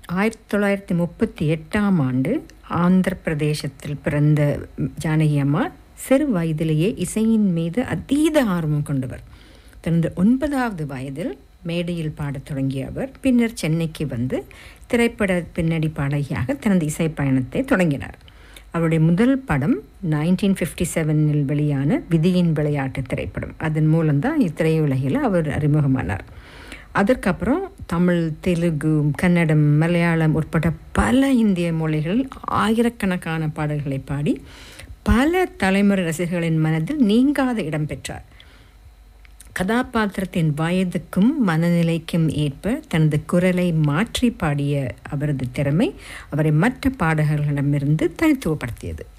ஆயிரத்தி தொள்ளாயிரத்தி முப்பத்தி எட்டாம் ஆண்டு ஆந்திர பிரதேசத்தில் பிறந்த ஜானகி அம்மா சிறு வயதிலேயே இசையின் மீது அதீத ஆர்வம் கொண்டவர் தனது ஒன்பதாவது வயதில் மேடையில் பாடத் தொடங்கிய அவர் பின்னர் சென்னைக்கு வந்து திரைப்பட பின்னணி பாடகியாக தனது இசை பயணத்தை தொடங்கினார் அவருடைய முதல் படம் நைன்டீன் ஃபிஃப்டி செவனில் வெளியான விதியின் விளையாட்டு திரைப்படம் அதன் மூலம்தான் இத்திரையுலகில் அவர் அறிமுகமானார் அதற்கப்புறம் தமிழ் தெலுங்கு கன்னடம் மலையாளம் உட்பட பல இந்திய மொழிகளில் ஆயிரக்கணக்கான பாடல்களை பாடி பல தலைமுறை ரசிகர்களின் மனதில் நீங்காத இடம் பெற்றார் கதாபாத்திரத்தின் வயதுக்கும் மனநிலைக்கும் ஏற்ப தனது குரலை மாற்றி பாடிய அவரது திறமை அவரை மற்ற பாடகர்களிடமிருந்து தனித்துவப்படுத்தியது